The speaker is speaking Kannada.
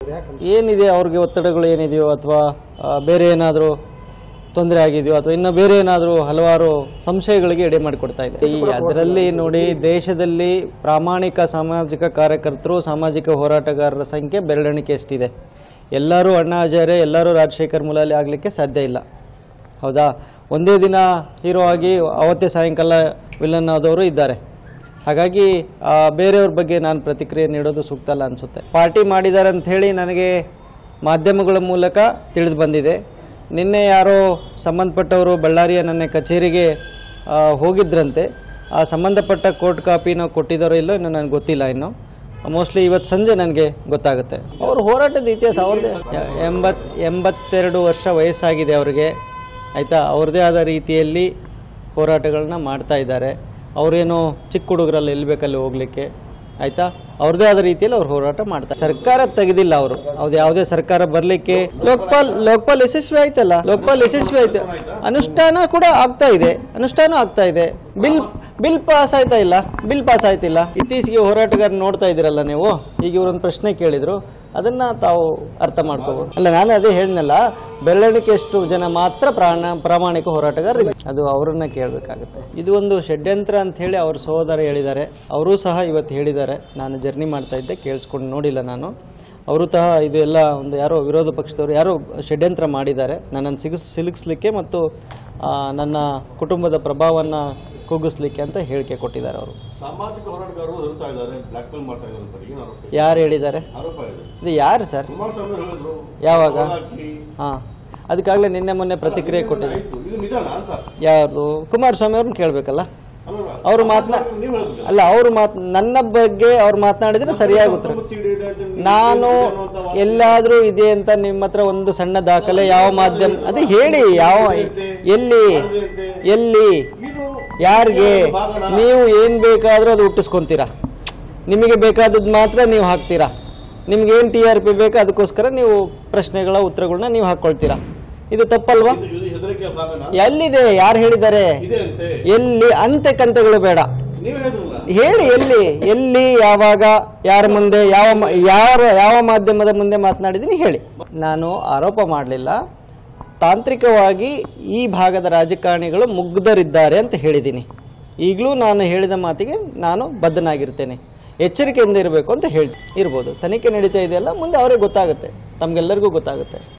ಏನಿದೆ ಅವ್ರಿಗೆ ಒತ್ತಡಗಳು ಏನಿದೆಯೋ ಅಥವಾ ಬೇರೆ ಏನಾದರೂ ತೊಂದರೆ ಆಗಿದೆಯೋ ಅಥವಾ ಇನ್ನು ಬೇರೆ ಏನಾದರೂ ಹಲವಾರು ಸಂಶಯಗಳಿಗೆ ಎಡೆ ಮಾಡಿಕೊಡ್ತಾ ಇದೆ ಈ ಅದರಲ್ಲಿ ನೋಡಿ ದೇಶದಲ್ಲಿ ಪ್ರಾಮಾಣಿಕ ಸಾಮಾಜಿಕ ಕಾರ್ಯಕರ್ತರು ಸಾಮಾಜಿಕ ಹೋರಾಟಗಾರರ ಸಂಖ್ಯೆ ಬೆರಳೆಣಿಕೆ ಎಷ್ಟಿದೆ ಎಲ್ಲರೂ ಅಣ್ಣಾ ಹಜಾರೆ ಎಲ್ಲರೂ ರಾಜಶೇಖರ್ ಮುಲಾಲಿ ಆಗಲಿಕ್ಕೆ ಸಾಧ್ಯ ಇಲ್ಲ ಹೌದಾ ಒಂದೇ ದಿನ ಹೀರೋ ಆಗಿ ಅವತ್ತೇ ಸಾಯಂಕಾಲ ವಿಲನ್ ಆದವರು ಇದ್ದಾರೆ ಹಾಗಾಗಿ ಆ, ಬೇರೆಯವ್ರ ಬಗ್ಗೆ ನಾನು ಪ್ರತಿಕ್ರಿಯೆ ನೀಡೋದು ಸೂಕ್ತ ಅಲ್ಲ ಅನಿಸುತ್ತೆ ಪಾರ್ಟಿ ಮಾಡಿದ್ದಾರೆ ಅಂತ ಹೇಳಿ ನನಗೆ ಮಾಧ್ಯಮಗಳ ಮೂಲಕ ತಿಳಿದು ಬಂದಿದೆ ನಿನ್ನೆ ಯಾರೋ ಸಂಬಂಧಪಟ್ಟವರು ಬಳ್ಳಾರಿಯ ನನ್ನ ಕಚೇರಿಗೆ ಆ, ಹೋಗಿದ್ರಂತೆ ಆ ಸಂಬಂಧಪಟ್ಟ ಕೋರ್ಟ್ ಕಾಪಿನ ಕೊಟ್ಟಿದ್ದಾರೋ ಇಲ್ಲೋ ಇನ್ನು ನನಗೆ ಗೊತ್ತಿಲ್ಲ ಇನ್ನು ಮೋಸ್ಟ್ಲಿ ಇವತ್ತು ಸಂಜೆ ನನಗೆ ಗೊತ್ತಾಗುತ್ತೆ ಅವ್ರ ಹೋರಾಟದ ಇತಿಹಾಸ ಅವ್ರದ್ದೇ ಎಂಬತ್ ಎಂಬತ್ತೆರಡು ವರ್ಷ ವಯಸ್ಸಾಗಿದೆ ಅವರಿಗೆ ಆಯಿತಾ ಅವ್ರದ್ದೇ ಆದ ರೀತಿಯಲ್ಲಿ ಹೋರಾಟಗಳನ್ನ ಮಾಡ್ತಾ ಇದ್ದಾರೆ ಅವರೇನು ಚಿಕ್ಕ ಹುಡುಗರಲ್ಲಿ ಎಲ್ಲಿ ಬೇಕಲ್ಲಿ ಹೋಗ್ಲಿಕ್ಕೆ ಆಯಿತಾ ಅವ್ರದ್ದೇ ಆದ ರೀತಿಯಲ್ಲಿ ಅವ್ರು ಹೋರಾಟ ಮಾಡ್ತಾರೆ ಸರ್ಕಾರ ತೆಗೆದಿಲ್ಲ ಅವರು ಅವ್ದು ಯಾವುದೇ ಸರ್ಕಾರ ಬರಲಿಕ್ಕೆ ಲೋಕಪಾಲ್ ಲೋಕಪಾಲ್ ಯಶಸ್ವಿ ಆಯ್ತಲ್ಲ ಲೋಕಪಾಲ್ ಯಶಸ್ವಿ ಆಯ್ತು ಅನುಷ್ಠಾನ ಕೂಡ ಆಗ್ತಾ ಇದೆ ಅನುಷ್ಠಾನ ಆಗ್ತಾ ಇದೆ ಬಿಲ್ ಬಿಲ್ ಪಾಸ್ ಆಯ್ತಾ ಇಲ್ಲ ಬಿಲ್ ಪಾಸ್ ಆಯ್ತಿಲ್ಲ ಇತ್ತೀಚೆಗೆ ಹೋರಾಟಗಾರ ನೋಡ್ತಾ ಇದ್ದೀರಲ್ಲ ನೀವು ಈಗ ಇವರೊಂದು ಪ್ರಶ್ನೆ ಕೇಳಿದ್ರು ಅದನ್ನ ತಾವು ಅರ್ಥ ಮಾಡ್ಕೋಬೋದು ಅಲ್ಲ ನಾನು ಅದೇ ಹೇಳಿದ್ನಲ್ಲ ಬೆರಳೆಣಿಕೆ ಎಷ್ಟು ಜನ ಮಾತ್ರ ಪ್ರಾಣ ಪ್ರಾಮಾಣಿಕ ಹೋರಾಟಗಾರರು ಅದು ಅವರನ್ನ ಕೇಳಬೇಕಾಗುತ್ತೆ ಇದು ಒಂದು ಷಡ್ಯಂತ್ರ ಅಂತ ಹೇಳಿ ಅವ್ರ ಸಹೋದರ ಹೇಳಿದ್ದಾರೆ ಅವರೂ ಸಹ ಇವತ್ತು ಹೇಳಿದ್ದಾರೆ ನಾನು ಜರ್ನಿ ಮಾಡ್ತಾ ಇದ್ದೆ ಕೇಳಿಸ್ಕೊಂಡು ನೋಡಿಲ್ಲ ನಾನು ಅವರು ಸಹ ಇದು ಎಲ್ಲ ಒಂದು ಯಾರೋ ವಿರೋಧ ಪಕ್ಷದವರು ಯಾರೋ ಷಡ್ಯಂತ್ರ ಮಾಡಿದ್ದಾರೆ ನನ್ನನ್ನು ಸಿಗಿಸ್ ಸಿಲುಕಿಸ್ಲಿಕ್ಕೆ ಮತ್ತು ಆ, ನನ್ನ ಕುಟುಂಬದ ಪ್ರಭಾವವನ್ನು ಕುಗ್ಗಿಸ್ಲಿಕ್ಕೆ ಅಂತ ಹೇಳಿಕೆ ಕೊಟ್ಟಿದ್ದಾರೆ ಅವರು ಸಾಮಾಜಿಕ ಹೋರಾಟಗಾರರು ಹೆದರ್ತಾ ಇದ್ದಾರೆ ಬ್ಲಾಕ್ ಮೇಲ್ ಮಾಡ್ತಾ ಇದ್ದಾರೆ ಅಂತ ಏನು ಆರೋಪ ಯಾರು ಹೇಳಿದ್ದಾರೆ ಆರೋಪ ಇದೆ ಇದು ಯಾರು ಸರ್ ಕುಮಾರಸ್ವಾಮಿ ಅವರು ಹೇಳಿದ್ರು ಯಾವಾಗ? ಹಾಕಿ ಹಾಂ ಅದಕ್ಕಾಗಲೇ ನಿನ್ನೆ ಮೊನ್ನೆ ಪ್ರತಿಕ್ರಿಯೆ ಕೊಟ್ಟಿದ್ದೆ ಆಯ್ತು ಇದು ನಿಜನಾ ಅಂತ ಯಾರು ಕುಮಾರಸ್ವಾಮಿ ಅವ್ರನ್ನ ಕೇಳಬೇಕಲ್ಲ ಅಲ್ವಾ ಅವರು ಮಾತನಾ ನೀವು ಹೇಳಿದ್ರೆ ಅಲ್ಲ ಅವರು ಮಾತ್ ನನ್ನ ಬಗ್ಗೆ ಅವ್ರು ಮಾತನಾಡಿದ್ರೆ ಸರಿಯಾಗಿ ಉತ್ತರ ನಾನು ಎಲ್ಲಾದರೂ ಇದೆ ಅಂತ ನಿಮ್ಮ ಹತ್ರ ಒಂದು ಸಣ್ಣ ದಾಖಲೆ ಯಾವ ಮಾಧ್ಯಮ ಅದೇ ಹೇಳಿ ಯಾವ ಎಲ್ಲಿ ಎಲ್ಲಿ ಇದು ಯಾರಿಗೆ ನೀವು ಏನು ಬೇಕಾದರೂ ಅದು ಹುಟ್ಟಿಸ್ಕೊಂತೀರಾ ನಿಮಗೆ ಬೇಕಾದದ್ದು ಮಾತ್ರ ನೀವು ಹಾಕ್ತೀರಾ ನಿಮ್ಗೆ ಏನು ಟಿ ಆರ್ ಪಿ ಬೇಕು ಅದಕ್ಕೋಸ್ಕರ ನೀವು ಪ್ರಶ್ನೆಗಳ ಉತ್ತರಗಳನ್ನ ನೀವು ಹಾಕ್ಕೊಳ್ತೀರಾ ಇದು ತಪ್ಪಲ್ವಾ ಇದು ಹೆದರಿಕೆಯ ಭಾಗನ ಎಲ್ಲಿದೆ ಯಾರು ಹೇಳಿದ್ದಾರೆ ಇದೆ ಅಂತೆ ಎಲ್ಲಿ ಅಂತೆ ಕಂತೆಗಳು ಬೇಡ ನೀವು ಹೇಳಿದ್ರಲ್ಲ ಹೇಳಿ ಎಲ್ಲಿ ಎಲ್ಲಿ ಯಾವಾಗ ಯಾರ ಮುಂದೆ ಯಾವ ಮ- ಯಾರ ಯಾವ ಮಾಧ್ಯಮದ ಮುಂದೆ ಮಾತನಾಡಿದ್ದೀನಿ ಹೇಳಿ ನಾನು ಆರೋಪ ಮಾಡಲಿಲ್ಲ ತಾಂತ್ರಿಕವಾಗಿ ಈ ಭಾಗದ ರಾಜಕಾರಣಿಗಳು ಮುಗ್ಧರಿದ್ದಾರೆ ಅಂತ ಹೇಳಿದ್ದೀನಿ ಈಗಲೂ ನಾನು ಹೇಳಿದ ಮಾತಿಗೆ ನಾನು ಬದ್ಧನಾಗಿರ್ತೇನೆ ಎಚ್ಚರಿಕೆಯಿಂದ ಇರಬೇಕು ಅಂತ ಹೇಳಿ ಇರ್ಬೋದು ತನಿಖೆ ನಡೀತಾ ಇದೆಯಲ್ಲ ಮುಂದೆ ಅವ್ರಿಗೆ ಗೊತ್ತಾಗುತ್ತೆ ತಮಗೆಲ್ಲರಿಗೂ ಗೊತ್ತಾಗುತ್ತೆ